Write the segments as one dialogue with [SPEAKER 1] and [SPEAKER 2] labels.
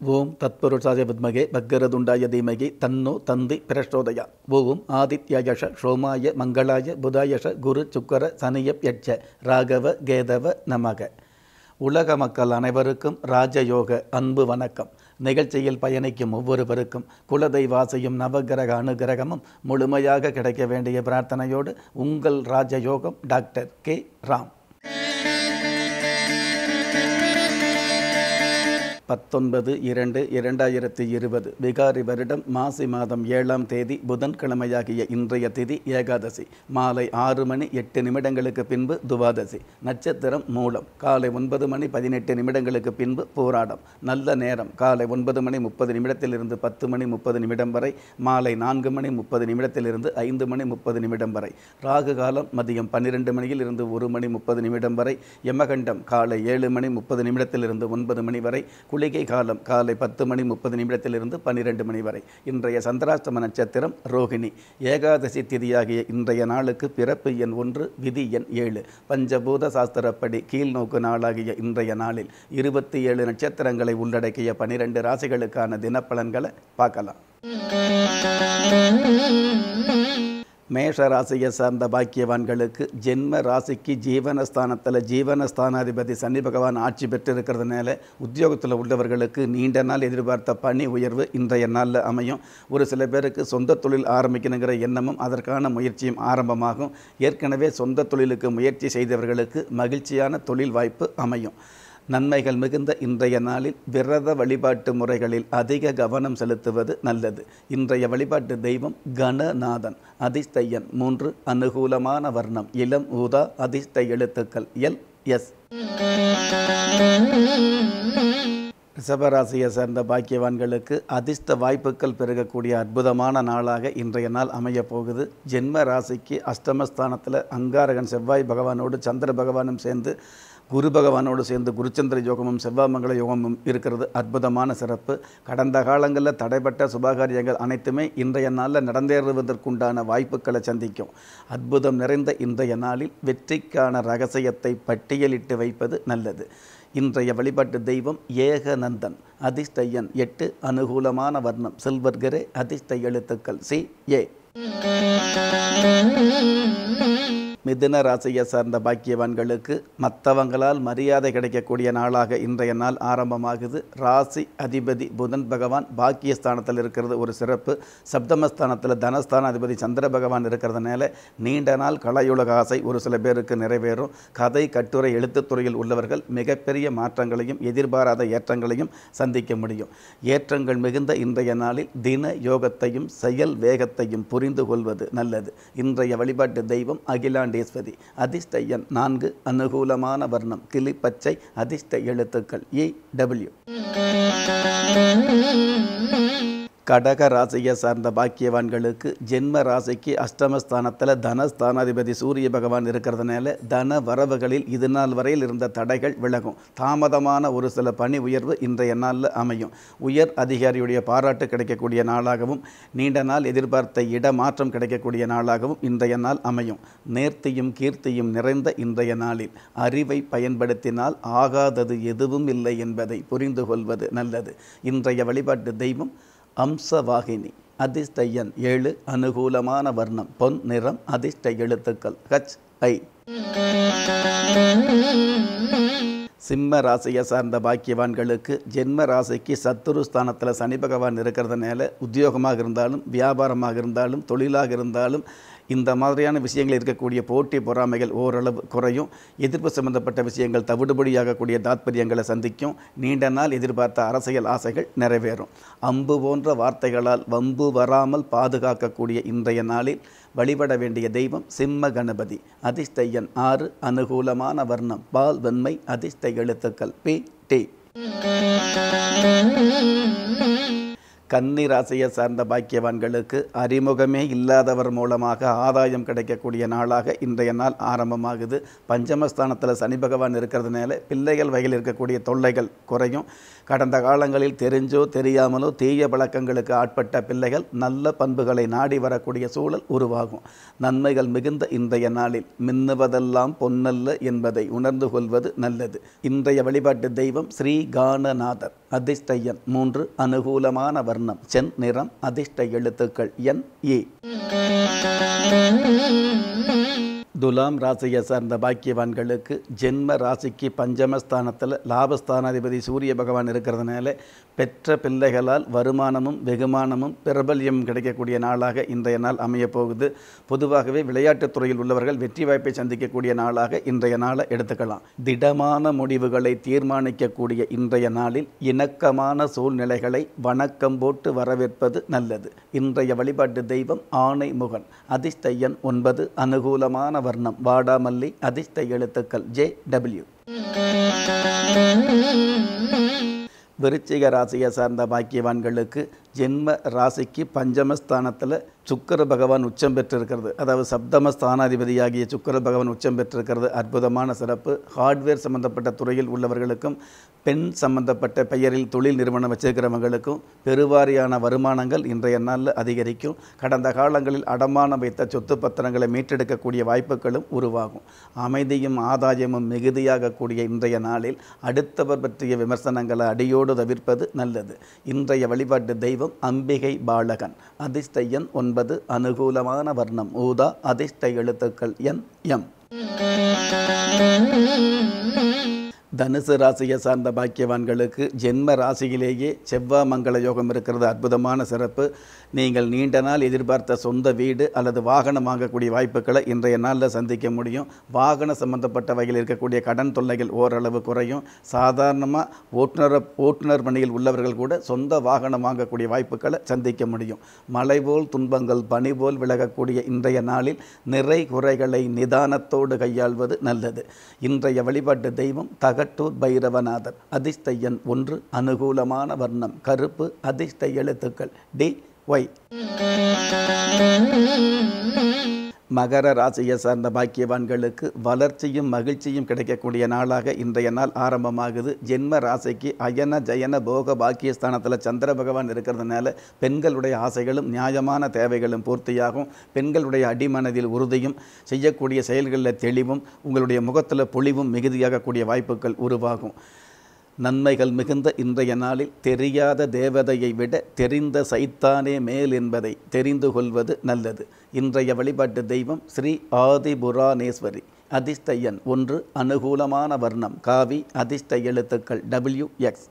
[SPEAKER 1] ஓம் தத்புருஷாய வித்மகே பக்கரதுண்டாய தீமகி தன்னோ தந்தி பிரச்சோதயா ஓம் ஆதித்யயஷ சோமாய மங்களாய புதாயஷ குரு சுக்கர சனியப் யட்ச ராகவ கேதவ நமக உலக மக்கள் அனைவருக்கும் ராஜயோக அன்பு வணக்கம் நிகழ்ச்சியில் பயணிக்கும் ஒவ்வொருவருக்கும் குலதெய்வாசையும் நவகிரக அனுகிரகமும் முழுமையாக கிடைக்க வேண்டிய பிரார்த்தனையோடு உங்கள் ராஜயோகம் டாக்டர் கே ராம் பத்தொன்பது இரண்டு இரண்டாயிரத்தி இருபது விகாரி வருடம் மாசி மாதம் ஏழாம் தேதி புதன்கிழமையாகிய இன்றைய திதி ஏகாதசி மாலை ஆறு மணி எட்டு நிமிடங்களுக்கு பின்பு துவாதசி நட்சத்திரம் மூலம் காலை ஒன்பது மணி பதினெட்டு நிமிடங்களுக்கு பின்பு போராடம் நல்ல நேரம் காலை ஒன்பது மணி முப்பது நிமிடத்திலிருந்து பத்து மணி முப்பது நிமிடம் வரை மாலை நான்கு மணி முப்பது நிமிடத்திலிருந்து ஐந்து மணி முப்பது நிமிடம் வரை ராகு காலம் மதியம் பன்னிரெண்டு மணியில் இருந்து ஒரு மணி முப்பது நிமிடம் வரை யமகண்டம் காலை ஏழு மணி முப்பது நிமிடத்திலிருந்து ஒன்பது மணி வரை குளிகை காலம் காலை பத்து மணி முப்பது நிமிடத்திலிருந்து பன்னிரெண்டு மணி வரை இன்றைய சந்திராஷ்டம நட்சத்திரம் ரோகிணி ஏகாதசி திதியாகிய இன்றைய நாளுக்கு பிறப்பு எண் ஒன்று விதி எண் ஏழு பஞ்சபூத சாஸ்திரப்படி கீழ்நோக்கு நாளாகிய இன்றைய நாளில் இருபத்தி ஏழு நட்சத்திரங்களை உள்ளடக்கிய பனிரெண்டு ராசிகளுக்கான தினப்பலன்களை பார்க்கலாம் மேஷ ராசியை சார்ந்த பாக்கியவான்களுக்கு ஜென்ம ராசிக்கு ஜீவனஸ்தானத்தில் ஜீவனஸ்தானாதிபதி சனி பகவான் ஆட்சி பெற்றிருக்கிறதுனால உத்தியோகத்தில் உள்ளவர்களுக்கு நீண்ட நாள் எதிர்பார்த்த பணி உயர்வு இன்றைய நாளில் அமையும் ஒரு சில பேருக்கு சொந்த தொழில் ஆரம்பிக்கணுங்கிற எண்ணமும் அதற்கான முயற்சியும் ஆரம்பமாகும் ஏற்கனவே சொந்த தொழிலுக்கு முயற்சி செய்தவர்களுக்கு மகிழ்ச்சியான தொழில் வாய்ப்பு அமையும் நன்மைகள் மிகுந்த இன்றைய நாளில் விரத வழிபாட்டு முறைகளில் அதிக கவனம் செலுத்துவது நல்லது இன்றைய வழிபாட்டு தெய்வம் கணநாதன் அதிர்ஷ்டையன் மூன்று அனுகூலமான வர்ணம் இளம் ஊதா அதிர்ஷ்ட எழுத்துக்கள் எல் எஸ் ரிஷபராசியை சேர்ந்த பாக்கியவான்களுக்கு அதிர்ஷ்ட வாய்ப்புகள் பெருகக்கூடிய அற்புதமான நாளாக இன்றைய நாள் அமையப் போகுது ஜென்ம ராசிக்கு அஷ்டமஸ்தானத்தில் அங்காரகன் செவ்வாய் பகவானோடு சந்திர பகவானும் சேர்ந்து குரு பகவானோடு சேர்ந்து குருச்சந்திர யோகமும் செவ்வாமங்கல யோகமும் இருக்கிறது அற்புதமான சிறப்பு கடந்த காலங்களில் தடைப்பட்ட சுபகாரியங்கள் அனைத்துமே இன்றைய நாளில் நடந்தேறுவதற்குண்டான வாய்ப்புகளை சந்திக்கும் அற்புதம் நிறைந்த இன்றைய நாளில் வெற்றிக்கான ரகசியத்தை பட்டியலிட்டு வைப்பது நல்லது இன்றைய வழிபாட்டு தெய்வம் ஏகநந்தன் அதிர்ஷ்டையன் எட்டு அனுகூலமான வர்ணம் சில்வர்கரே அதிர்ஷ்ட எழுத்துக்கள் சி ஏ மிதுன ராசியை சார்ந்த பாக்கியவான்களுக்கு மற்றவங்களால் மரியாதை கிடைக்கக்கூடிய நாளாக இன்றைய நாள் ஆரம்பமாகுது ராசி அதிபதி புதன் பகவான் பாக்கியஸ்தானத்தில் இருக்கிறது ஒரு சிறப்பு சப்தமஸ்தானத்தில் தனஸ்தான அதிபதி சந்திர பகவான் இருக்கிறதுனால நீண்ட நாள் கலையுலக ஆசை ஒரு சில பேருக்கு நிறைவேறும் கதை கட்டுரை எழுத்துத்துறையில் உள்ளவர்கள் மிகப்பெரிய மாற்றங்களையும் எதிர்பாராத ஏற்றங்களையும் சந்திக்க முடியும் ஏற்றங்கள் மிகுந்த இன்றைய நாளில் தின யோகத்தையும் செயல் வேகத்தையும் புரிந்து கொள்வது நல்லது இன்றைய வழிபாட்டு தெய்வம் அகிலாண்டேஸ்வரி அதிர்ஷ்ட எண் நான்கு அனுகூலமான வர்ணம் கிளிப்பச்சை அதிர்ஷ்ட எழுத்துக்கள் ஏ டபிள்யூ கடக ராசியை சார்ந்த பாக்கியவான்களுக்கு ஜென்ம ராசிக்கு அஷ்டமஸ்தானத்தில் தனஸ்தானாதிபதி சூரிய பகவான் இருக்கிறதுனால தன வரவுகளில் இது நாள் வரையில் இருந்த தடைகள் விலகும் தாமதமான ஒரு சில பணி உயர்வு இன்றைய நாளில் அமையும் உயர் அதிகாரியுடைய பாராட்டு கிடைக்கக்கூடிய நாளாகவும் நீண்ட நாள் எதிர்பார்த்த இடமாற்றம் கிடைக்கக்கூடிய நாளாகவும் இன்றைய நாள் அமையும் நேர்த்தியும் கீர்த்தியும் நிறைந்த இன்றைய நாளில் அறிவை பயன்படுத்தினால் ஆகாதது எதுவும் இல்லை என்பதை புரிந்து கொள்வது நல்லது இன்றைய வழிபாட்டு தெய்வம் அம்சவாகினி அதிர்ஷ்ட எண் ஏழு அனுகூலமான வர்ணம் பொன் நிறம் அதிர்ஷ்ட எழுத்துக்கள் ஹச் ஐ சிம்ம ராசியை சார்ந்த பாக்கியவான்களுக்கு ஜென்ம ராசிக்கு சத்துரு ஸ்தானத்தில் சனி பகவான் இருக்கிறதுனால உத்தியோகமாக இருந்தாலும் வியாபாரமாக இருந்தாலும் தொழிலாக இருந்தாலும் இந்த மாதிரியான விஷயங்கள் இருக்கக்கூடிய போட்டி பொறாமைகள் ஓரளவு குறையும் எதிர்ப்பு சம்பந்தப்பட்ட விஷயங்கள் தவிடுபடியாகக்கூடிய தாத்பரியங்களை சந்திக்கும் நீண்ட நாள் எதிர்பார்த்த அரசியல் ஆசைகள் நிறைவேறும் அம்பு போன்ற வார்த்தைகளால் வம்பு வராமல் பாதுகாக்கக்கூடிய இன்றைய நாளில் வழிபட வேண்டிய தெய்வம் சிம்ம கணபதி அதிர்ஷ்ட எண் ஆறு அனுகூலமான வர்ணம் பால் வெண்மை அதிர்ஷ்ட எழுத்துக்கள் பி டி கன்னி ராசியை சார்ந்த பாக்கியவான்களுக்கு அறிமுகமே இல்லாதவர் மூலமாக ஆதாயம் கிடைக்கக்கூடிய நாளாக இன்றைய நாள் ஆரம்பமாகுது பஞ்சமஸ்தானத்தில் சனி பகவான் இருக்கிறதுனால பிள்ளைகள் வகையில் இருக்கக்கூடிய தொல்லைகள் குறையும் கடந்த காலங்களில் தெரிஞ்சோ தெரியாமலோ தீய பழக்கங்களுக்கு ஆட்பட்ட பிள்ளைகள் நல்ல பண்புகளை நாடி வரக்கூடிய சூழல் உருவாகும் நன்மைகள் மிகுந்த இன்றைய நாளில் மின்னுவதெல்லாம் பொன்னல்ல என்பதை உணர்ந்து கொள்வது நல்லது இன்றைய வழிபாட்டு தெய்வம் ஸ்ரீ கானநாதர் அதிர்ஷ்டயன் மூன்று அனுகூலமான வர்ணம் சென் நிறம் அதிர்ஷ்ட எழுத்துக்கள் என் ஏ துலாம் ராசியை சார்ந்த பாக்கியவான்களுக்கு ஜென்ம ராசிக்கு பஞ்சமஸ்தானத்தில் லாபஸ்தானாதிபதி சூரிய பகவான் இருக்கிறதுனால பெற்ற பிள்ளைகளால் வருமானமும் வெகுமானமும் பிரபல்யம் கிடைக்கக்கூடிய நாளாக இன்றைய நாள் அமையப் போகுது பொதுவாகவே விளையாட்டுத் துறையில் உள்ளவர்கள் வெற்றி வாய்ப்பை சந்திக்கக்கூடிய நாளாக இன்றைய நாளை எடுத்துக்கலாம் திடமான முடிவுகளை தீர்மானிக்கக்கூடிய இன்றைய நாளில் இணக்கமான சூழ்நிலைகளை வணக்கம் போட்டு வரவேற்பது நல்லது இன்றைய வழிபாட்டு தெய்வம் ஆணை முகன் அதிர்ஷ்ட எண் ஒன்பது அனுகூலமான வர்ணம் வாடாமல்லி அதிர்ஷ்ட எழுத்துக்கள் ஜே டபிள்யூ விருச்சிக ராசியை சார்ந்த பாக்கியவான்களுக்கு ஜென்ம ராசிக்கு பஞ்சமஸ்தானத்தில் சுக்கர பகவான் உச்சம் பெற்றிருக்கிறது அதாவது சப்தம ஸ்தானாதிபதியாகிய சுக்கர பகவான் உச்சம் பெற்றிருக்கிறது அற்புதமான சிறப்பு ஹார்ட்வேர் சம்பந்தப்பட்ட துறையில் உள்ளவர்களுக்கும் பெண் சம்பந்தப்பட்ட பெயரில் தொழில் நிறுவனம் வச்சிருக்கிறவங்களுக்கும் பெருவாரியான வருமானங்கள் இன்றைய நாளில் அதிகரிக்கும் கடந்த காலங்களில் அடமானம் வைத்த சொத்து பத்திரங்களை மீட்டெடுக்கக்கூடிய வாய்ப்புகளும் உருவாகும் அமைதியும் ஆதாயமும் மிகுதியாகக்கூடிய இன்றைய நாளில் அடுத்தவர் பற்றிய விமர்சனங்களை அடியோடு தவிர்ப்பது நல்லது இன்றைய வழிபாட்டு தெய்வம் அம்பிகை பாலகன் அதிர்ஷ்ட எண் ஒன்பது அனுகூலமான வர்ணம் ஊதா அதிர்ஷ்ட எழுத்துக்கள் என் எம் தனுசு ராசியை சார்ந்த பாக்கியவான்களுக்கு ஜென்ம ராசியிலேயே செவ்வாய் மங்கள யோகம் இருக்கிறது அற்புதமான சிறப்பு நீங்கள் நீண்ட நாள் எதிர்பார்த்த சொந்த வீடு அல்லது வாகனம் வாங்கக்கூடிய வாய்ப்புகளை இன்றைய நாளில் சந்திக்க முடியும் வாகன சம்பந்தப்பட்ட வகையில் இருக்கக்கூடிய கடன் தொல்லைகள் ஓரளவு குறையும் சாதாரணமாக ஓட்டுநர் ஓட்டுநர் பணியில் உள்ளவர்கள் கூட சொந்த வாகனம் வாங்கக்கூடிய வாய்ப்புகளை சந்திக்க முடியும் மழை போல் துன்பங்கள் பனி போல் விலகக்கூடிய இன்றைய நாளில் நிறை குறைகளை நிதானத்தோடு கையாள்வது நல்லது இன்றைய வழிபாட்டு தெய்வம் தகட்டூர் பைரவநாதர் அதிர்ஷ்ட எண் ஒன்று அனுகூலமான வர்ணம் கருப்பு அதிர்ஷ்ட எழுத்துக்கள் டி ஒய் மகர ராசியை சார்ந்த பாக்கியவான்களுக்கு வளர்ச்சியும் மகிழ்ச்சியும் கிடைக்கக்கூடிய நாளாக இன்றைய நாள் ஆரம்பமாகுது ஜென்ம ராசிக்கு அயன ஜயன போக பாக்கியஸ்தானத்தில் சந்திர பகவான் இருக்கிறதுனால பெண்களுடைய ஆசைகளும் நியாயமான தேவைகளும் பூர்த்தியாகும் பெண்களுடைய அடிமனதில் உறுதியும் செய்யக்கூடிய செயல்களில் தெளிவும் உங்களுடைய முகத்தில் பொலிவும் மிகுதியாகக்கூடிய வாய்ப்புகள் உருவாகும் நன்மைகள் மிகுந்த இன்றைய நாளில் தெரியாத தேவதையை விட தெரிந்த சைத்தானே மேல் என்பதை தெரிந்து கொள்வது நல்லது இன்றைய வழிபாட்டு தெய்வம் ஸ்ரீ ஆதிபுராணேஸ்வரி அதிர்ஷ்ட எண் ஒன்று அனுகூலமான வர்ணம் காவி அதிர்ஷ்ட எழுத்துக்கள் டபிள்யூ எக்ஸ்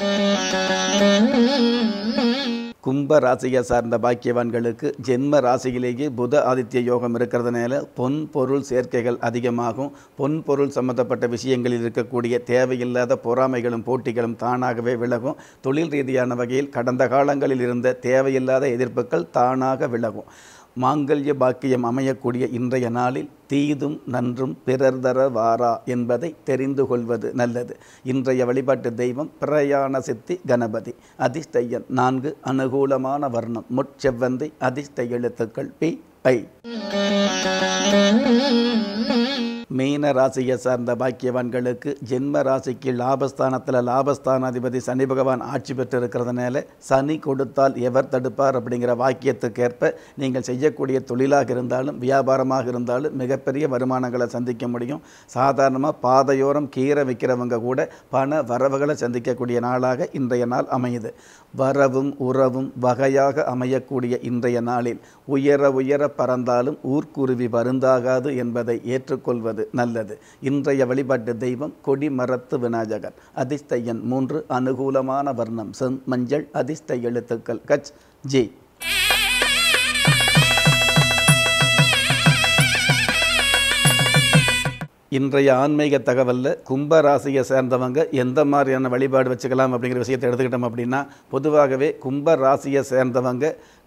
[SPEAKER 1] கும்ப ராசியை சார்ந்த பாக்கியவான்களுக்கு ஜென்ம ராசியிலேயே புத ஆதித்ய யோகம் இருக்கிறதுனால பொன் பொருள் சேர்க்கைகள் அதிகமாகும் பொன் பொருள் சம்பந்தப்பட்ட விஷயங்களில் இருக்கக்கூடிய தேவையில்லாத பொறாமைகளும் போட்டிகளும் தானாகவே விலகும் தொழில் ரீதியான வகையில் கடந்த காலங்களில் இருந்த தேவையில்லாத எதிர்ப்புகள் தானாக விலகும் மாங்கல்ய பாக்கியம் அமையக்கூடிய இன்றைய நாளில் தீதும் நன்றும் பிறர் தர வாரா என்பதை தெரிந்து கொள்வது நல்லது இன்றைய வழிபாட்டு தெய்வம் பிரயாண சித்தி கணபதி அதிர்ஷ்ட எண் நான்கு அனுகூலமான வர்ணம் முட்செவ்வந்தி அதிர்ஷ்ட எழுத்துக்கள் பி ஐ மீன ராசியை சார்ந்த பாக்கியவான்களுக்கு ஜென்ம ராசிக்கு லாபஸ்தானத்தில் லாபஸ்தானாதிபதி சனி பகவான் ஆட்சி பெற்றிருக்கிறதுனால சனி கொடுத்தால் எவர் தடுப்பார் அப்படிங்கிற வாக்கியத்துக்கேற்ப நீங்கள் செய்யக்கூடிய தொழிலாக இருந்தாலும் வியாபாரமாக இருந்தாலும் மிகப்பெரிய வருமானங்களை சந்திக்க முடியும் சாதாரணமாக பாதையோரம் கீரை விற்கிறவங்க கூட பண வரவுகளை சந்திக்கக்கூடிய நாளாக இன்றைய நாள் அமையுது வரவும் உறவும் வகையாக அமையக்கூடிய இன்றைய நாளில் உயர உயர பறந்தாலும் ஊர்க்குருவி வருந்தாகாது என்பதை ஏற்றுக்கொள்வது நல்லது இன்றைய வழிபாட்டு தெய்வம் கொடிமரத்து விநாயகர் அதிர்ஷ்ட எண் மூன்று அனுகூலமான வர்ணம் செம் மஞ்சள் அதிர்ஷ்ட எழுத்துக்கள் கச் ஜே இன்றைய ஆன்மீக தகவலில் கும்ப ராசியை சேர்ந்தவங்க எந்த மாதிரியான வழிபாடு வச்சுக்கலாம் அப்படிங்கிற விஷயத்தை எடுத்துக்கிட்டோம் அப்படின்னா பொதுவாகவே கும்ப ராசியை சேர்ந்தவங்க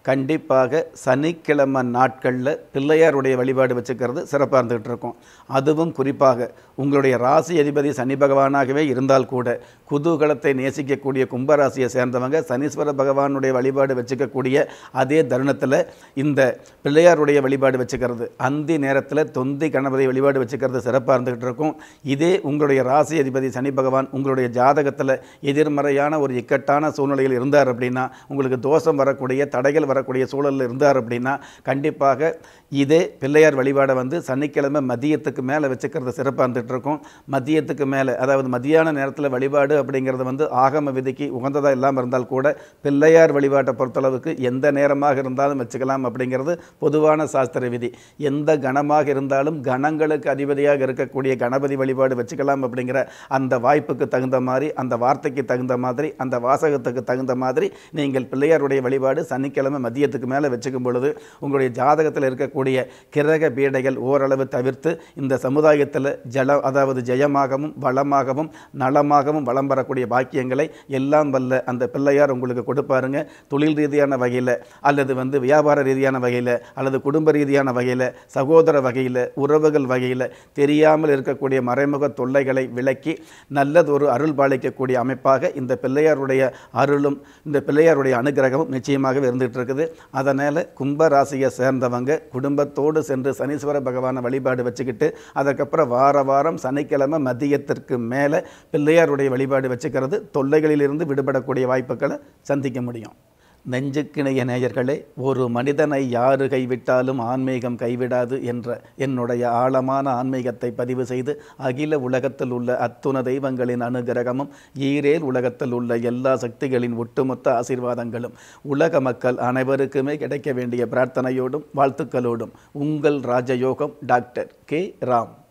[SPEAKER 1] கண்டிப்பாக சனிக்கிழமை நாட்களில் பிள்ளையாருடைய வழிபாடு வச்சுக்கிறது சிறப்பாக இருந்துகிட்டு இருக்கும் அதுவும் குறிப்பாக உங்களுடைய ராசி அதிபதி சனி பகவானாகவே இருந்தால் கூட குதூகலத்தை நேசிக்கக்கூடிய கும்பராசியை சேர்ந்தவங்க சனீஸ்வர பகவானுடைய வழிபாடு வச்சுக்கக்கூடிய அதே தருணத்தில் இந்த பிள்ளையாருடைய வழிபாடு வச்சுக்கிறது அந்தி நேரத்தில் தொந்தி கணபதி வழிபாடு வச்சுக்கிறது சிறப்பாக இருந்துகிட்டு இருக்கும் இதே உங்களுடைய ராசி அதிபதி சனி பகவான் உங்களுடைய ஜாதகத்தில் எதிர்மறையான ஒரு இக்கட்டான சூழ்நிலையில் இருந்தார் அப்படின்னா உங்களுக்கு தோஷம் வரக்கூடிய தடைகள் வரக்கூடிய சூழலில் இருந்தார் அப்படின்னா கண்டிப்பாக இதே பிள்ளையார் வழிபாடை வந்து சனிக்கிழமை மதியத்துக்கு மேலே வச்சுக்கிறது சிறப்பாக இருந்துகிட்டு இருக்கும் மதியத்துக்கு மேலே அதாவது மதியான நேரத்தில் வழிபாடு அப்படிங்கிறது வந்து ஆகம விதிக்கு உகந்ததாக இல்லாமல் இருந்தால் கூட பிள்ளையார் வழிபாட்டை பொறுத்தளவுக்கு எந்த நேரமாக இருந்தாலும் வச்சுக்கலாம் அப்படிங்கிறது பொதுவான சாஸ்திர விதி எந்த கணமாக இருந்தாலும் கணங்களுக்கு அதிபதியாக இருக்கக்கூடிய கணபதி வழிபாடு வச்சுக்கலாம் அப்படிங்கிற அந்த வாய்ப்புக்கு தகுந்த மாதிரி அந்த வார்த்தைக்கு தகுந்த மாதிரி அந்த வாசகத்துக்கு தகுந்த மாதிரி நீங்கள் பிள்ளையாருடைய வழிபாடு சனிக்கிழமை மதியத்துக்கு மேலே வச்சுக்கும் பொழுது உங்களுடைய ஜாதகத்தில் இருக்கக்கூடிய கிரக பீடைகள் ஓரளவு தவிர்த்து இந்த சமுதாயத்தில் ஜல அதாவது ஜெயமாகவும் வளமாகவும் நலமாகவும் வளம் வரக்கூடிய பாக்கியங்களை எல்லாம் வல்ல அந்த பிள்ளையார் உங்களுக்கு கொடுப்பாருங்க தொழில் ரீதியான வகையில் அல்லது வந்து வியாபார ரீதியான வகையில் அல்லது குடும்ப ரீதியான வகையில் சகோதர வகையில் உறவுகள் வகையில் தெரியாமல் இருக்கக்கூடிய மறைமுக தொல்லைகளை விலக்கி நல்லதொரு அருள் பாலிக்கக்கூடிய அமைப்பாக இந்த பிள்ளையாருடைய அருளும் இந்த பிள்ளையாருடைய அனுகிரகமும் நிச்சயமாகவே இருந்துகிட்டு இருக்குது அதனால் கும்ப ராசியை சேர்ந்தவங்க குடும்பத்தோடு சென்று சனீஸ்வர பகவானை வழிபாடு வச்சுக்கிட்டு அதுக்கப்புறம் வார வாரம் சனிக்கிழமை மதியத்திற்கு மேலே பிள்ளையாருடைய வழிபாடு வச்சுக்கிறது தொல்லைகளிலிருந்து விடுபடக்கூடிய வாய்ப்புகளை சந்திக்க முடியும் நெஞ்சுக்கிணைய நேயர்களே ஒரு மனிதனை யாரு கைவிட்டாலும் ஆன்மீகம் கைவிடாது என்ற என்னுடைய ஆழமான ஆன்மீகத்தை பதிவு செய்து அகில உலகத்தில் உள்ள அத்துண தெய்வங்களின் அனுகிரகமும் ஈரேல் உலகத்தில் உள்ள எல்லா சக்திகளின் ஒட்டுமொத்த ஆசீர்வாதங்களும் உலக மக்கள் அனைவருக்குமே கிடைக்க வேண்டிய பிரார்த்தனையோடும் வாழ்த்துக்களோடும் உங்கள் ராஜயோகம் டாக்டர் கே ராம்